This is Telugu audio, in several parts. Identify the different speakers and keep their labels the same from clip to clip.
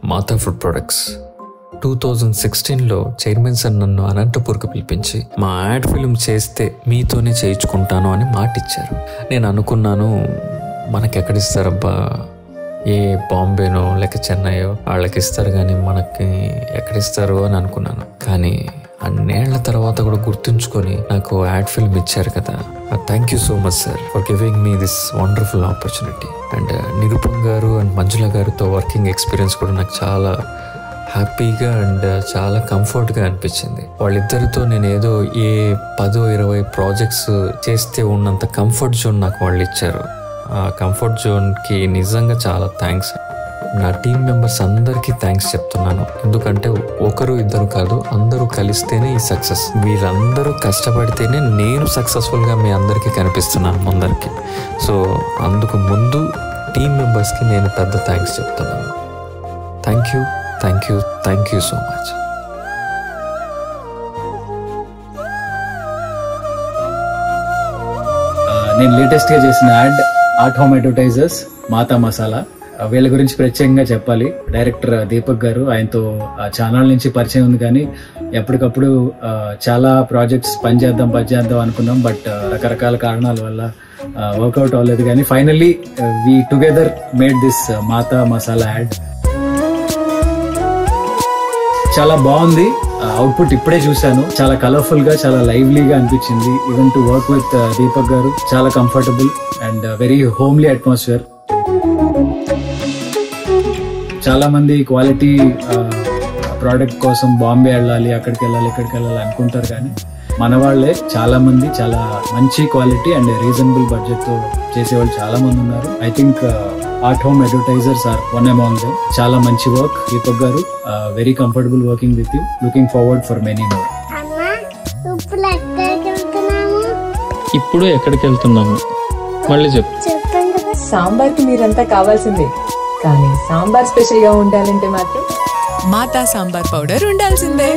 Speaker 1: మాతా ఫుడ్ ప్రొడక్ట్స్ టూ థౌజండ్ సిక్స్టీన్లో చైర్మన్ సార్ నన్ను అనంతపూర్కి పిలిపించి మా యాడ్ ఫిల్మ్ చేస్తే మీతోనే చేయించుకుంటాను అని మాట ఇచ్చారు నేను అనుకున్నాను మనకి ఎక్కడిస్తారబ్బా ఏ బాంబేనో లేక చెన్నైయో వాళ్ళకి ఇస్తారు కానీ మనకి ఎక్కడిస్తారు అని అనుకున్నాను కానీ అన్నేళ్ల తర్వాత కూడా గుర్తుంచుకొని నాకు యాడ్ ఫిల్మ్ ఇచ్చారు కదా thank you so much sir for giving me this wonderful opportunity and Nirupam garu and మంజుల గారితో వర్కింగ్ ఎక్స్పీరియన్స్ కూడా నాకు చాలా హ్యాపీగా అండ్ చాలా కంఫర్ట్గా అనిపించింది వాళ్ళిద్దరితో నేను ఏదో ఏ పదో ఇరవై ప్రాజెక్ట్స్ చేస్తే ఉన్నంత కంఫర్ట్ జోన్ నాకు వాళ్ళు ఇచ్చారు ఆ కంఫర్ట్ జోన్కి నిజంగా చాలా థ్యాంక్స్ నా టీం మెంబర్స్ అందరికీ థ్యాంక్స్ చెప్తున్నాను ఎందుకంటే ఒకరు ఇద్దరు కాదు అందరూ కలిస్తేనే ఈ సక్సెస్ వీళ్ళందరూ కష్టపడితేనే నేను సక్సెస్ఫుల్గా మీ అందరికీ కనిపిస్తున్నాను ముందరికి సో అందుకు ముందు టీం మెంబర్స్కి నేను పెద్ద థ్యాంక్స్ చెప్తున్నాను thank you thank you thank you so much
Speaker 2: ఆ, నేను లేటెస్ట్ గా చేసిన ad Art Home Advertisers Mata Masala ఆ, వీళ్ళ గురించి ప్రత్యేకంగా చెప్పాలి డైరెక్టర్ దీపక్ గారు ఆయనతో ఆ ఛానల్ నుంచి పరిచయం ఉంది కానీ ఎప్పటికప్పుడు ఆ, చాలా ప్రాజెక్ట్స్ పని చేద్దాం పని చేద్దాం అనుకున్నాం బట్ రకరకాల కారణాల వల్ల వర్కౌట్ అవ్వలేదు కానీ finally we together made this Mata Masala ad చాలా బాగుంది అవుట్పుట్ ఇప్పుడే చూశాను చాలా కలర్ఫుల్ గా చాలా లైవ్లీగా అనిపించింది even to work with Deepak garu చాలా comfortable and very homely atmosphere చాలా మంది క్వాలిటీ ప్రోడక్ట్ కోసం బాంబే వెళ్ళాలి అక్కడికి వెళ్ళాలి ఇక్కడికి వెళ్ళాలి అనుకుంటారు కానీ మన వాళ్ళే చాలా మంది చాలా మంచి క్వాలిటీ అండ్ రీజనబుల్ బడ్జెట్ తో చేసేవాళ్ళు చాలా మంది ఉన్నారు I think Art Home Advertisers are one among them చాలా మంచి work Deepak garu very comfortable working with you looking forward for many more
Speaker 3: అమ్మా ఇప్పుడు ఎక్కడికి వెళ్తున్నాము
Speaker 4: ఇప్పుడు ఎక్కడికి వెళ్తున్నాము మళ్ళీ చెప్పు
Speaker 3: చెప్పండి కదా
Speaker 5: సాంబార్కి మీరంతా కావాల్సిందే కానీ సాంబార్ స్పెషల్ గా ఉండాలంటే మాత్రం
Speaker 6: మాతా సాంబార్ పౌడర్ ఉండాల్సిందే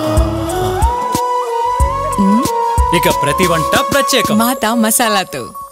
Speaker 7: ఇక ప్రతి వంట ప్రత్యేకం
Speaker 6: మాతా మసాలాతో